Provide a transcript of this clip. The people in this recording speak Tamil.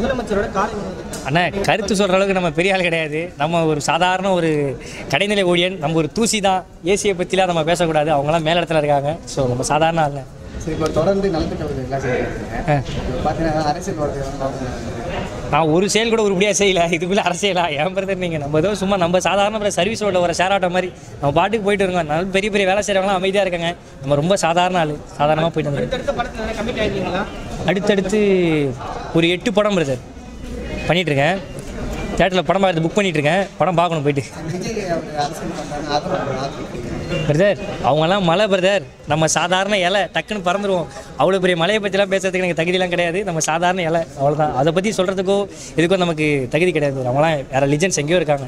முதலமைச்சரோட காலை உணவு திட்டம். அண்ணா கருத்து சொல்கிற அளவுக்கு நம்ம பெரிய ஆள் கிடையாது நம்ம ஒரு சாதாரண ஒரு கடைநிலை ஊழியன் நம்ம ஒரு தூசி தான் ஏசியை பற்றிலாம் நம்ம பேசக்கூடாது அவங்களாம் மேல் இடத்துல இருக்காங்க ஸோ நம்ம சாதாரண ஆள் சரி இப்போ தொடர்ந்து நலத்திட்ட உதவிகள்லாம் செய்யறாங்க இப்போ பார்த்தீங்கன்னா அரசியல் வாழ்க்கை நான் ஒரு செயல் கூட உருப்படியாக செய்யல இதுக்குள்ளே அரசியலா ஏன் பிரதர் நீங்கள் நம்ம ஏதோ சும்மா நம்ம சாதாரண சர்வீஸ் ரோட்டில் ஒரு ஷேர் ஆட்டோ மாதிரி நம்ம பாட்டுக்கு போயிட்டு இருக்கோம் நல்ல பெரிய பெரிய வேலை செய்கிறவங்களாம் அமைதியாக இருக்காங்க நம்ம ரொம்ப சாதாரண ஆள் சாதாரணமாக போயிட்டு வந்துருக்கோம் அடுத்தடுத்த படத்துல கமிட் ஆயிருக்கீங்களா அடுத்தடுத்து ஒரு எட்டு படம் பிரதர் பண்ணிகிட்ருக்கேன் தேட்டரில் படம் பார்த்து புக் பண்ணிகிட்ருக்கேன் படம் பார்க்கணும் போயிட்டு விஜய் அவர் அரசியல் பண்ணுறாங்க ஆதரவு ஆதரவு பிரதர் அவங்கெல்லாம் மலை பிரதர் நம்ம சாதாரண இலை டக்குன்னு பறந்துருவோம் அவ்வளோ பெரிய மலையை பற்றிலாம் பேசுறதுக்கு எனக்கு தகுதியெல்லாம் கிடையாது நம்ம சாதாரண இலை அவ்வளோதான் அதை பற்றி சொல்கிறதுக்கோ இதுக்கோ நமக்கு தகுதி கிடையாது அவங்களாம் வேறு லிஜன்ஸ் எங்கேயோ இருக்காங்க